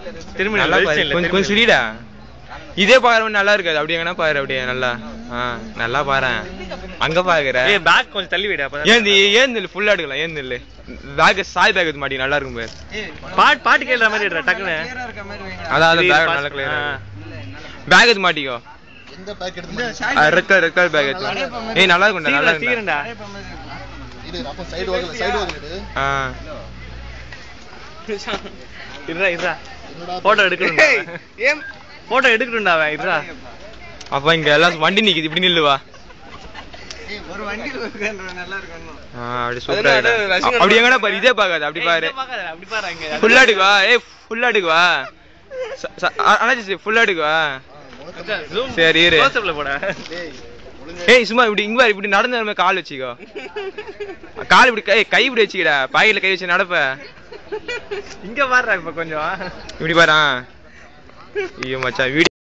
திரும்ப நல்லா பாரு கொஞ்சம் கொஞ்சம் சுடிடா இதே பாக்குற நல்லா இருக்காது அப்படி எங்கன்னா பாரு அப்படியே நல்லா ஆ நல்லா பாரு அங்க பாக்குற ஏய் பேக் கொஞ்சம் தள்ளி விடு அப்பதான் ஏந்து ஏந்து இல்ல ஃபுல்லா எடுக்கலாம் ஏந்து இல்ல பேக் சாய் பேக் இது மாட்டி நல்லா இருக்கும் பாரு பாட்டு பாட்டு கேட்கற மாதிரி எடுறா டக்குன்னு அதான் அதான் இது பேக் pass- நல்லா கிளியர் ஆ. பேக் இது மாட்டிக்கோ எந்த பேக் எடுத்து red colour red colour bag எடுத்து ஏய் நல்லா இருக்கும்டா நல்லா சீக்கிரம் இருக்கும்டா சீக்கிரம்டா இது அப்போ சைடு வாங்கல சைடு வாங்கல ஆ இருடா இருடா என்னடா போட்டோ எடுக்கணும்டா போட்டோ எடுக்கணும்டா அவன் இருடா அப்ப இங்க எல்லாம் வண்டி நிக்குது இப்படி நில்லுவா ஒரு வண்டி நல்லா இருக்கும் ஆ அப்படி சூப்பரா இருக்கு அப்படி எங்கடா பாரு இதே பாக்காது அப்படி பாரு அப்படி பாரு அங்க ஃபுல்லா எடுக்குவா ஏய் ஃபுல்லா எடுக்குவா ச- ச- அ- அண்ணாச்சி ஃபுல்லா எடுக்குவா Zoom சரி, இரு. close up ல போடா டேய் ஏய் சும்மா இப்படி இங்க பாரு இப்படி நடந்து வரும்போது கால் வச்சுக்கோ கால் இப்படி கை கை இப்படி வச்சுக்கடா பாக்கெட்ல கை வச்சு நடப்ப இங்க பாருடா இப்ப கொஞ்சம் இப்படி பாரு ஆ. ஐயோ மச்சான் வீடியோ